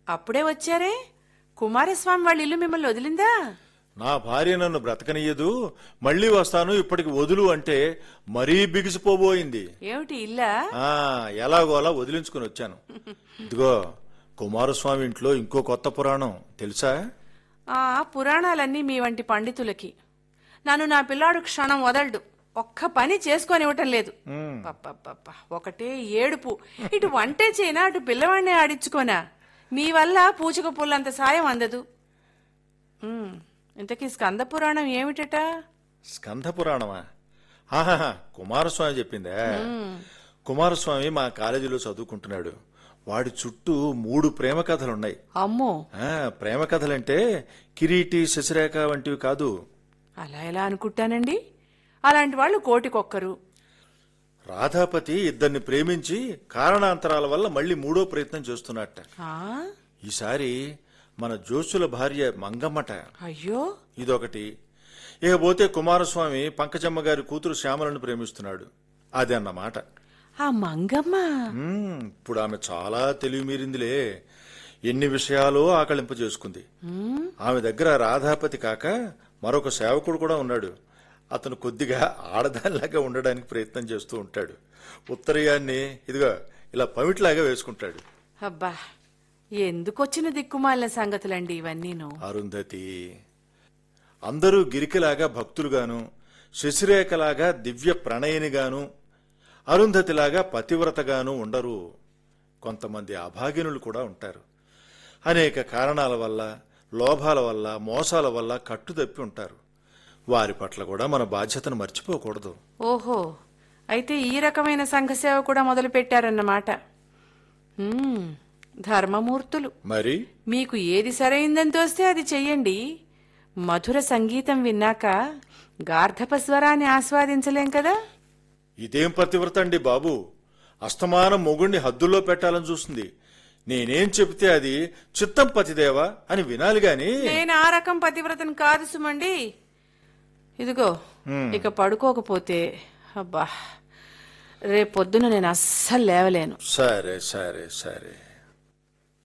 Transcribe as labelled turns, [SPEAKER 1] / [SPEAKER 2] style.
[SPEAKER 1] అప్పుడే వచ్చారే కుమారస్వామి వాళ్ళ ఇల్లు మిమ్మల్ని వదిలిందా
[SPEAKER 2] నా భార్య నన్ను బ్రతకనియ్యదు మళ్ళీ వస్తాను ఇప్పటికి వదులు అంటే మరీ బిగిసిపోబోయింది
[SPEAKER 1] ఏమిటి ఇల్లా
[SPEAKER 2] ఆ ఎలాగోలా వదిలించుకుని వచ్చాను ఇదిగో కుమారస్వామి ఇంట్లో ఇంకో కొత్త పురాణం తెలుసా
[SPEAKER 1] ఆ పురాణాలన్నీ మీ వంటి పండితులకి నన్ను నా పిల్లాడు క్షణం వదలడు ఒక్క పని చేసుకొని ఇవ్వటం లేదు పప్పపప్ప, ఒకటే ఏడుపు ఇటు వంటే చేయనా అటు పిల్లవాడిని ఆడించుకోనా మీ వల్ల పూచక పుల్లంత సాయం అందదు ఉమ్, ఇంతకీ స్కంద పురాణం ఏమిటట
[SPEAKER 2] స్కంధ పురాణమా ఆహా కుమారస్వామి చెప్పిందే కుమారస్వామి మా కాలేజీలో చదువుకుంటున్నాడు వాడి చుట్టూ మూడు ప్రేమ కథలున్నాయి
[SPEAKER 1] అమ్మో
[SPEAKER 2] ఆ, ప్రేమ కథలంటే కిరీటి శశిరేఖ వంటివి కాదు
[SPEAKER 1] అలా ఎలా అనుకుంటానండి అలాంటి వాళ్ళు కోటికొక్కరు
[SPEAKER 2] రాధాపతి ఇద్దరిని ప్రేమించి కారణాంతరాల వల్ల మళ్ళీ మూడో ప్రయత్నం చేస్తున్నట్ట
[SPEAKER 1] ఆ?
[SPEAKER 2] ఈసారి మన జోసుల భార్య మంగమ్మట
[SPEAKER 1] అయ్యో
[SPEAKER 2] ఇదొకటి ఇకపోతే కుమారస్వామి పంకజమ్మ గారి కూతురు శ్యామలను ప్రేమిస్తున్నాడు అది అన్నమాట
[SPEAKER 1] ఆ మంగమ్మ
[SPEAKER 2] మ్మ్, ఇప్పుడు ఆమె చాలా తెలివి మీరిందిలే ఎన్ని విషయాలు ఆకలింప చేసుకుంది ఆమె దగ్గర రాధాపతి కాక మరొక సేవకుడు కూడా ఉన్నాడు అతను కొద్దిగా ఆడదానిలాగా ఉండడానికి ప్రయత్నం చేస్తూ ఉంటాడు ఉత్తరీయాన్ని ఇదిగో ఇలా పమిట్లాగా వేసుకుంటాడు
[SPEAKER 1] అబ్బా ఎందుకొచ్చిన దిక్కుమాలిన సంగతులండి ఇవన్నీను
[SPEAKER 2] అరుంధతి అందరూ గిరికిలాగా భక్తులుగాను శశిరేఖలాగా దివ్య ప్రణయినిగాను అరుంధతిలాగా పతివ్రతగాను ఉండరు కొంతమంది అభాగినులు కూడా ఉంటారు అనేక కారణాల వల్ల లోభాల వల్ల మోసాల వల్ల కట్టుతప్పి ఉంటారు వారి పట్ల కూడా మన బాధ్యతను మర్చిపోకూడదు
[SPEAKER 1] ఓహో అయితే ఈ రకమైన సంఘసేవ కూడా మొదలు పెట్టారన్నమాట హ్మ్, ధర్మమూర్తులు
[SPEAKER 2] మరి
[SPEAKER 1] మీకు ఏది సరైందని తోస్తే అది చెయ్యండి మధుర సంగీతం విన్నాక గార్ధప స్వరాన్ని ఆస్వాదించలేం కదా
[SPEAKER 2] ఇదేం పతివ్రత అండి బాబు అస్తమానం మొగుణ్ణి హద్దుల్లో పెట్టాలని చూస్తుంది నేనేం చెబితే అది చిత్తం పతిదేవా అని వినాలి గాని
[SPEAKER 1] నేను ఆ రకం పతివ్రతను కాదు సుమండి ఇదిగో ఇక పడుకోకపోతే అబ్బా రేపొద్దున నేను అస్సలు లేవలేను
[SPEAKER 2] సరే సరే సరే